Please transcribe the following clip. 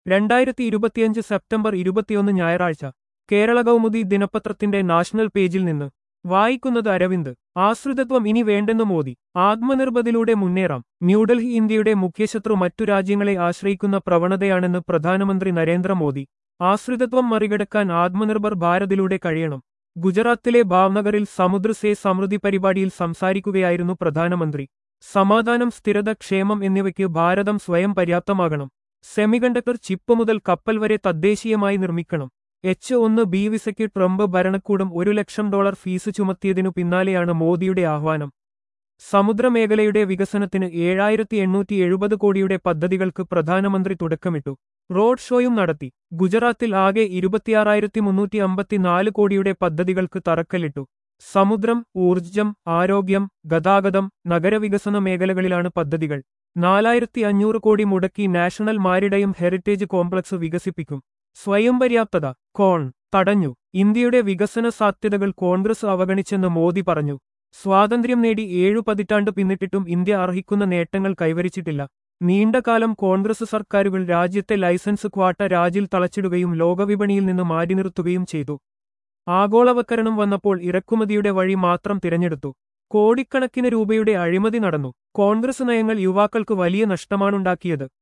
രണ്ടായിരത്തി ഇരുപത്തിയഞ്ച് സെപ്റ്റംബർ ഇരുപത്തിയൊന്ന് ഞായറാഴ്ച കേരള കൗമുദി ദിനപത്രത്തിന്റെ നാഷണൽ പേജിൽ നിന്ന് വായിക്കുന്നത് അരവിന്ദ് ആശ്രിതത്വം ഇനി വേണ്ടെന്ന് മോദി ആത്മനിർഭരതയിലൂടെ മുന്നേറാം ന്യൂഡൽഹി ഇന്ത്യയുടെ മുഖ്യശത്രു മറ്റു രാജ്യങ്ങളെ ആശ്രയിക്കുന്ന പ്രവണതയാണെന്ന് പ്രധാനമന്ത്രി നരേന്ദ്രമോദി ആശ്രിതത്വം മറികടക്കാൻ ആത്മനിർഭർ ഭാരതിലൂടെ കഴിയണം ഗുജറാത്തിലെ ഭാവ്നഗറിൽ സമുദ്ര സേ സമൃദ്ധി പരിപാടിയിൽ സംസാരിക്കുകയായിരുന്നു പ്രധാനമന്ത്രി സമാധാനം സ്ഥിരത ക്ഷേമം എന്നിവയ്ക്ക് ഭാരതം സ്വയം പര്യാപ്തമാകണം സെമികണ്ടക്ടർ ചിപ്പ് മുതൽ കപ്പൽ വരെ തദ്ദേശീയമായി നിർമ്മിക്കണം എച്ച് ഒന്ന് ബി വിസയ്ക്ക് ട്രംപ് ഭരണകൂടം ഒരു ലക്ഷം ഡോളർ ഫീസ് ചുമത്തിയതിനു പിന്നാലെയാണ് മോദിയുടെ ആഹ്വാനം സമുദ്രമേഖലയുടെ വികസനത്തിന് ഏഴായിരത്തി എണ്ണൂറ്റി എഴുപത് കോടിയുടെ പദ്ധതികൾക്ക് പ്രധാനമന്ത്രി തുടക്കമിട്ടു റോഡ് ഷോയും നടത്തി ഗുജറാത്തിൽ ആകെ ഇരുപത്തിയാറായിരത്തി മുന്നൂറ്റി അമ്പത്തിനാല് കോടിയുടെ പദ്ധതികൾക്ക് തറക്കല്ലിട്ടു സമുദ്രം ഊർജ്ജം ആരോഗ്യം ഗതാഗതം നഗരവികസന മേഖലകളിലാണ് പദ്ധതികൾ നാലായിരത്തി അഞ്ഞൂറ് കോടി മുടക്കി നാഷണൽ മാരിടൈം ഹെറിറ്റേജ് കോംപ്ലക്സ് വികസിപ്പിക്കും സ്വയം പര്യാപ്തത കോൺ തടഞ്ഞു ഇന്ത്യയുടെ വികസന സാധ്യതകൾ കോൺഗ്രസ് അവഗണിച്ചെന്ന് മോദി പറഞ്ഞു സ്വാതന്ത്ര്യം നേടി ഏഴു പതിറ്റാണ്ട് പിന്നിട്ടിട്ടും ഇന്ത്യ അർഹിക്കുന്ന നേട്ടങ്ങൾ കൈവരിച്ചിട്ടില്ല നീണ്ടകാലം കോൺഗ്രസ് സർക്കാരുകൾ രാജ്യത്തെ ലൈസൻസ് ക്വാട്ട രാജിൽ തളച്ചിടുകയും ലോകവിപണിയിൽ നിന്ന് മാറ്റി നിർത്തുകയും ചെയ്തു ആഗോളവൽക്കരണം വന്നപ്പോൾ ഇറക്കുമതിയുടെ വഴി മാത്രം തിരഞ്ഞെടുത്തു കോടിക്കണക്കിന് രൂപയുടെ അഴിമതി നടന്നു കോൺഗ്രസ് നയങ്ങൾ യുവാക്കൾക്ക് വലിയ നഷ്ടമാണുണ്ടാക്കിയത്